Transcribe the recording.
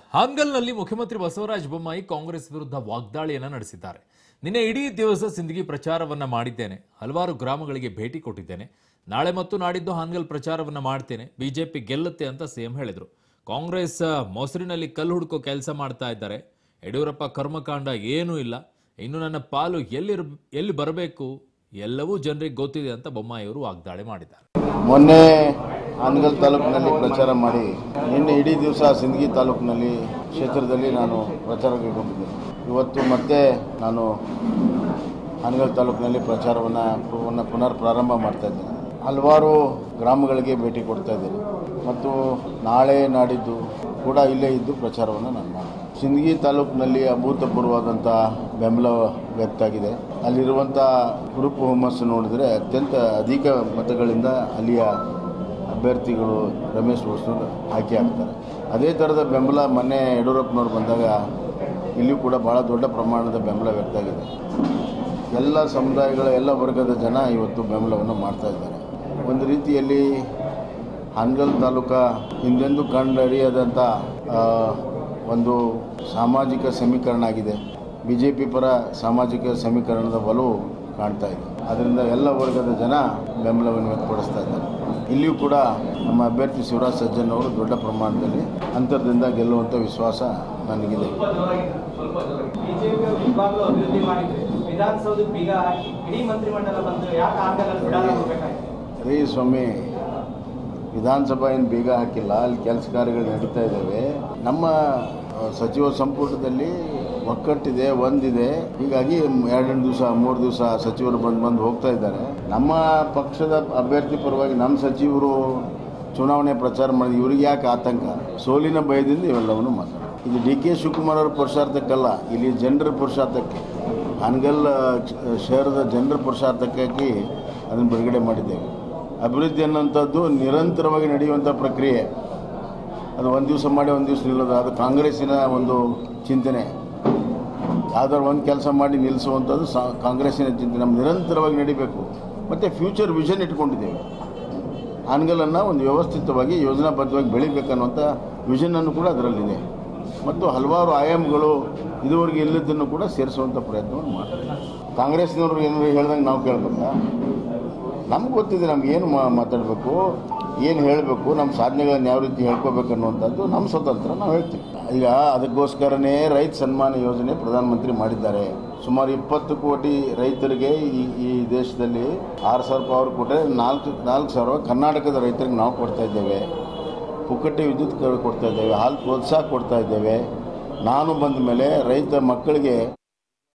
ಹಾಂಗಲ್ನಲ್ಲಿ ಮುಖ್ಯಮಂತ್ರಿ ಬಸವರಾಜ ಬೊಮ್ಮಾಯಿ ಕಾಂಗ್ರೆಸ್ ವಿರುದ್ಧ ವಾಗ್ದಾಳಿಯನ್ನ ನಡೆಸಿದ್ದಾರೆ ನಿನ್ನೆ ಇಡೀ ದಿವಸ ಸಿಂದಗಿ ಪ್ರಚಾರವನ್ನ ಮಾಡಿದ್ದೇನೆ ಹಲವಾರು ಗ್ರಾಮಗಳಿಗೆ ಭೇಟಿ ಕೊಟ್ಟಿದ್ದೇನೆ ನಾಳೆ ಮತ್ತು ನಾಡಿದ್ದು ಹಾನ್ಗಲ್ ಪ್ರಚಾರವನ್ನ ಮಾಡ್ತೇನೆ ಬಿಜೆಪಿ ಗೆಲ್ಲುತ್ತೆ ಅಂತ ಸಿಎಂ ಹೇಳಿದ್ರು ಕಾಂಗ್ರೆಸ್ ಆ, ಮೊಸರಿನಲ್ಲಿ ಕಲ್ಲು ಹುಡುಕೋ ಕೆಲಸ ಮಾಡ್ತಾ ಇದ್ದಾರೆ ಯಡಿಯೂರಪ್ಪ ಕರ್ಮಕಾಂಡ ಏನೂ ಇಲ್ಲ ಇನ್ನು ನನ್ನ ಪಾಲು ಎಲ್ಲಿ ಎಲ್ಲಿ ಬರಬೇಕು ಎಲ್ಲವೂ ಜನರಿಗೆ ಗೊತ್ತಿದೆ ಅಂತ ಬೊಮ್ಮಾಯಿಯವರು ವಾಗ್ದಾಳಿ ಮಾಡಿದ್ದಾರೆ ಮೊನ್ನೆ ಹಾನಗಲ್ ತಾಲೂಕಿನಲ್ಲಿ ಪ್ರಚಾರ ಮಾಡಿ ನಿನ್ನೆ ಇಡೀ ದಿವಸ ಸಿಂದಗಿ ತಾಲೂಕಿನಲ್ಲಿ ಕ್ಷೇತ್ರದಲ್ಲಿ ನಾನು ಪ್ರಚಾರ ಕೈಗೊಂಡಿದ್ದೆ ಇವತ್ತು ಮತ್ತೆ ನಾನು ಹಾನಗಲ್ ತಾಲೂಕಿನಲ್ಲಿ ಪ್ರಚಾರವನ್ನು ಪುನಃ ಪುನರ್ ಪ್ರಾರಂಭ ಮಾಡ್ತಾ ಇದ್ದೇನೆ ಹಲವಾರು ಗ್ರಾಮಗಳಿಗೆ ಭೇಟಿ ಕೊಡ್ತಾ ಇದ್ದೇನೆ ಮತ್ತು ನಾಳೆ ನಾಡಿದ್ದು ಕೂಡ ಇಲ್ಲೇ ಇದ್ದು ಪ್ರಚಾರವನ್ನು ನಾನು ಮಾಡ್ತೀನಿ ಸಿಂದಗಿ ತಾಲೂಕಿನಲ್ಲಿ ಅಭೂತಪೂರ್ವವಾದಂಥ ಬೆಂಬಲ ವ್ಯಕ್ತ ಆಗಿದೆ ಅಲ್ಲಿರುವಂಥ ಹುರುಪು ಹುಮ್ಮಸ್ಸು ನೋಡಿದರೆ ಅತ್ಯಂತ ಅಧಿಕ ಮತಗಳಿಂದ ಅಲ್ಲಿಯ ಅಭ್ಯರ್ಥಿಗಳು ರಮೇಶ್ ಹೊಸೂರು ಆಯ್ಕೆ ಆಗ್ತಾರೆ ಅದೇ ಥರದ ಬೆಂಬಲ ಮೊನ್ನೆ ಯಡಿಯೂರಪ್ಪನವ್ರು ಬಂದಾಗ ಇಲ್ಲಿಯೂ ಕೂಡ ಭಾಳ ದೊಡ್ಡ ಪ್ರಮಾಣದ ಬೆಂಬಲ ವ್ಯಕ್ತ ಆಗಿದೆ ಎಲ್ಲ ಸಮುದಾಯಗಳ ಎಲ್ಲ ವರ್ಗದ ಜನ ಇವತ್ತು ಬೆಂಬಲವನ್ನು ಮಾಡ್ತಾ ಇದ್ದಾರೆ ಒಂದು ರೀತಿಯಲ್ಲಿ ಹಾನಗಲ್ ತಾಲೂಕಾ ಹಿಂದೆಂದೂ ಕಂಡರಿಯದಂಥ ಆ, ಒಂದು ಸಾಮಾಜಿಕ ಸಮೀಕರಣ ಆಗಿದೆ ಬಿ ಜೆ ಪಿ ಪರ ಸಾಮಾಜಿಕ ಸಮೀಕರಣದ ಒಲವು ಕಾಣ್ತಾ ಇದೆ ಅದರಿಂದ ಎಲ್ಲ ವರ್ಗದ ಜನ ಬೆಂಬಲವನ್ನು ವ್ಯಕ್ತಪಡಿಸ್ತಾ ಇದ್ದಾರೆ ಇಲ್ಲಿಯೂ ಕೂಡ ನಮ್ಮ ಅಭ್ಯರ್ಥಿ ಶಿವರಾಜ್ ಸಜ್ಜನ್ ಅವರು ದೊಡ್ಡ ಪ್ರಮಾಣದಲ್ಲಿ ಅಂತರದಿಂದ ಗೆಲ್ಲುವಂಥ ವಿಶ್ವಾಸ ನನಗಿದೆ ಬಿಜೆಪಿ ಇವಾಗಲೂ ಅಭಿವೃದ್ಧಿ ಮಾಡಿದ್ರೆ ವಿಧಾನಸೌಧ ಬೀಗ ಹಾಕಿ ಇಡೀ ಮಂತ್ರಿಮಂಡಲ ಬಂದು ಯಾಕೆ ಆಗಲ್ಲ ಬಿಡಲ್ಲ ಹೋಗ್ಬೇಕಾಯ್ತು ರೀ ಸ್ವಾಮಿ ವಿಧಾನಸಭಾ ಏನು ಬೀಗ ಹಾಕಿಲ್ಲ ಅಲ್ಲಿ ಕೆಲಸ ಕಾರ್ಯಗಳು ನಡೀತಾ ಇದ್ದಾವೆ ನಮ್ಮ ಆ, ಸಚಿವ ಸಂಪುಟದಲ್ಲಿ ಒಕ್ಕಟ್ಟಿದೆ ಒಂದಿದೆ ಹೀಗಾಗಿ ಎರಡೆರಡು ದಿವಸ ಮೂರು ದಿವಸ ಸಚಿವರು ಬಂದು ಬಂದು ಹೋಗ್ತಾ ಇದ್ದಾರೆ ನಮ್ಮ ಪಕ್ಷದ ಅಭ್ಯರ್ಥಿ ಪರವಾಗಿ ನಮ್ಮ ಸಚಿವರು ಚುನಾವಣೆ ಪ್ರಚಾರ ಮಾಡಿ ಇವ್ರಿಗೆ ಯಾಕೆ ಆತಂಕ ಸೋಲಿನ ಭಯದಿಂದ ಇವೆಲ್ಲವನ್ನು ಮಾತಾಡ ಇದು ಡಿ ಕೆ ಶಿವಕುಮಾರ್ ಅವರ ಪುರುಷಾರ್ಥಕ್ಕಲ್ಲ ಇಲ್ಲಿ ಜನರ ಪುರುಷಾರ್ಥಕ್ಕೆ ಹಾನಗಲ್ ಶಹರದ ಜನರ ಪುರುಷಾರ್ಥಕ್ಕಾಗಿ ಅದನ್ನು ಬಿಡುಗಡೆ ಮಾಡಿದ್ದೇವೆ ಅಭಿವೃದ್ಧಿ ಅನ್ನೋಂಥದ್ದು ನಿರಂತರವಾಗಿ ನಡೆಯುವಂಥ ಪ್ರಕ್ರಿಯೆ ಅದು ಒಂದು ದಿವಸ ಮಾಡಿ ಒಂದು ದಿವಸ ನಿಲ್ಲೋದು ಅದು ಕಾಂಗ್ರೆಸ್ಸಿನ ಒಂದು ಚಿಂತನೆ ಯಾವ್ದಾದ್ರು ಒಂದು ಕೆಲಸ ಮಾಡಿ ನಿಲ್ಲಿಸುವಂಥದ್ದು ಸಾ ಕಾಂಗ್ರೆಸ್ಸಿನ ಚಿಂತನೆ ನಮ್ಮ ನಿರಂತರವಾಗಿ ನಡಿಬೇಕು ಮತ್ತು ಫ್ಯೂಚರ್ ವಿಷನ್ ಇಟ್ಕೊಂಡಿದ್ದೇವೆ ಹಾನಗಲನ್ನು ಒಂದು ವ್ಯವಸ್ಥಿತವಾಗಿ ಯೋಜನಾಬದ್ಧವಾಗಿ ಬೆಳಿಬೇಕನ್ನುವಂಥ ವಿಷನನ್ನು ಕೂಡ ಅದರಲ್ಲಿದೆ ಮತ್ತು ಹಲವಾರು ಆಯಾಮಗಳು ಇದುವರೆಗೆ ಇಲ್ಲದನ್ನು ಕೂಡ ಸೇರಿಸುವಂಥ ಪ್ರಯತ್ನವನ್ನು ಮಾಡ್ತೀವಿ ಕಾಂಗ್ರೆಸ್ನವ್ರು ಏನಾದ್ರು ಹೇಳ್ದಂಗೆ ನಾವು ಕೇಳಬೇಕಾ ನಮ್ಗೆ ಗೊತ್ತಿದೆ ನಮ್ಗೆ ಏನು ಮಾ ಮಾತಾಡಬೇಕು ಏನು ಹೇಳಬೇಕು ನಮ್ಮ ಸಾಧನೆಗಳನ್ನ ಯಾವ ರೀತಿ ಹೇಳ್ಕೋಬೇಕು ಅನ್ನುವಂಥದ್ದು ನಮ್ಮ ಸ್ವತಂತ್ರ ನಾವು ಹೇಳ್ತೀವಿ ಈಗ ಅದಕ್ಕೋಸ್ಕರನೇ ರೈತ ಸನ್ಮಾನ ಯೋಜನೆ ಪ್ರಧಾನಮಂತ್ರಿ ಮಾಡಿದ್ದಾರೆ ಸುಮಾರು ಇಪ್ಪತ್ತು ಕೋಟಿ ರೈತರಿಗೆ ಈ ಈ ದೇಶದಲ್ಲಿ ಆರು ಸಾವಿರ ರೂಪಾಯಿ ಅವ್ರು ಕೊಟ್ಟರೆ ನಾಲ್ಕು ನಾಲ್ಕು ಸಾವಿರ ಕರ್ನಾಟಕದ ರೈತರಿಗೆ ನಾವು ಕೊಡ್ತಾ ಇದ್ದೇವೆ ಪುಕ್ಕಟ್ಟೆ ವಿದ್ಯುತ್ ಕ- ಕೊಡ್ತಾ ಇದ್ದೇವೆ ಹಾಲು ಪ್ರೋತ್ಸಾಹ ಕೊಡ್ತಾ ಇದ್ದೇವೆ ನಾನು ಬಂದ ಮೇಲೆ ರೈತ ಮಕ್ಕಳಿಗೆ